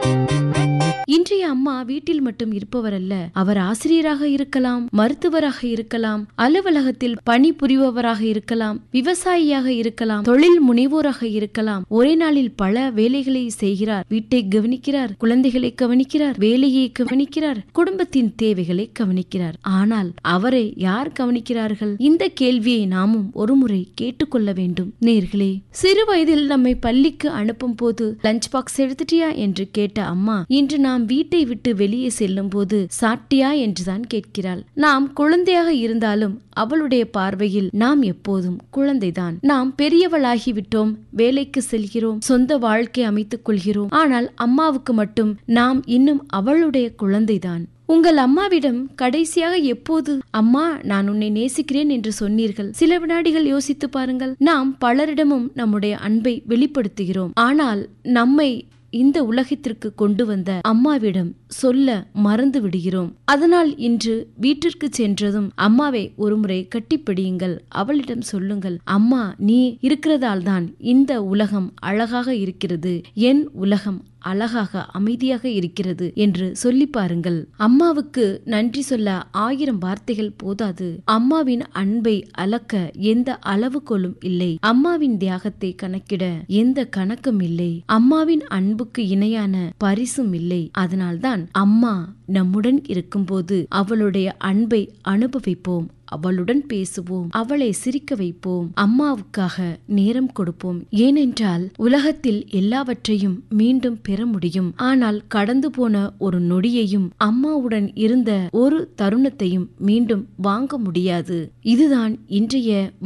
இன்றைய அம்மா வீட்டில் மட்டும் இருப்பவர் அல்ல அவர் ஆசிரியராக இருக்கலாம் மருத்துவராக இருக்கலாம் அலுவலகத்தில் பணி புரிபவராக இருக்கலாம் விவசாயியாக இருக்கலாம் தொழில் முனைவோராக இருக்கலாம் ஒரே நாளில் பல வேலைகளை செய்கிறார் வீட்டை கவனிக்கிறார் குழந்தைகளை கவனிக்கிறார் வேலையை கவனிக்கிறார் குடும்பத்தின் தேவைகளை கவனிக்கிறார் ஆனால் அவரை யார் கவனிக்கிறார்கள் இந்த கேள்வியை நாமும் ஒருமுறை கேட்டுக்கொள்ள வேண்டும் நேர்களே சிறு வயதில் நம்மை பள்ளிக்கு அனுப்பும் போது லஞ்ச் பாக்ஸ் எடுத்துட்டியா என்று கேட்ட அம்மா இன்று நாம் வீட்டை விட்டு வெளியே செல்லும் போது சாட்டியா என்றுதான் கேட்கிறாள் நாம் குழந்தையாக இருந்தாலும் அவளுடைய பார்வையில் நாம் எப்போதும் குழந்தைதான் நாம் பெரியவளாகிவிட்டோம் வேலைக்கு செல்கிறோம் சொந்த வாழ்க்கை அமைத்துக் கொள்கிறோம் ஆனால் அம்மாவுக்கு மட்டும் நாம் இன்னும் அவளுடைய குழந்தைதான் உங்கள் அம்மாவிடம் கடைசியாக எப்போது அம்மா நான் உன்னை நேசிக்கிறேன் என்று சொன்னீர்கள் சில வினாடிகள் யோசித்து பாருங்கள் நாம் பலரிடமும் நம்முடைய அன்பை வெளிப்படுத்துகிறோம் ஆனால் நம்மை இந்த உலகத்திற்கு கொண்டு வந்த அம்மாவிடம் சொல்ல மறந்து விடுகிறோம் அதனால் இன்று வீட்டிற்கு சென்றதும் அம்மாவை ஒருமுறை கட்டிப்பிடியுங்கள் அவளிடம் சொல்லுங்கள் அம்மா நீ இருக்கிறதால் தான் இந்த உலகம் அழகாக இருக்கிறது என் உலகம் அழகாக அமைதியாக இருக்கிறது என்று சொல்லி பாருங்கள் அம்மாவுக்கு நன்றி சொல்ல ஆயிரம் வார்த்தைகள் போதாது அம்மாவின் அன்பை அளக்க எந்த அளவுகோலும் இல்லை அம்மாவின் தியாகத்தை கணக்கிட எந்த கணக்கும் இல்லை அம்மாவின் அன்புக்கு இணையான பரிசும் இல்லை அதனால்தான் அம்மா நம்முடன் இருக்கும்போது அவளுடைய அன்பை அனுபவிப்போம் அவளுடன் பேசுவோம் அவளை சிரிக்க வைப்போம் அம்மாவுக்காக நேரம் கொடுப்போம் ஏனென்றால் உலகத்தில் எல்லாவற்றையும் மீண்டும் பெற முடியும் ஆனால் கடந்து போன ஒரு நொடியையும் அம்மாவுடன் இருந்த ஒரு தருணத்தையும் மீண்டும் வாங்க முடியாது இதுதான் இன்றைய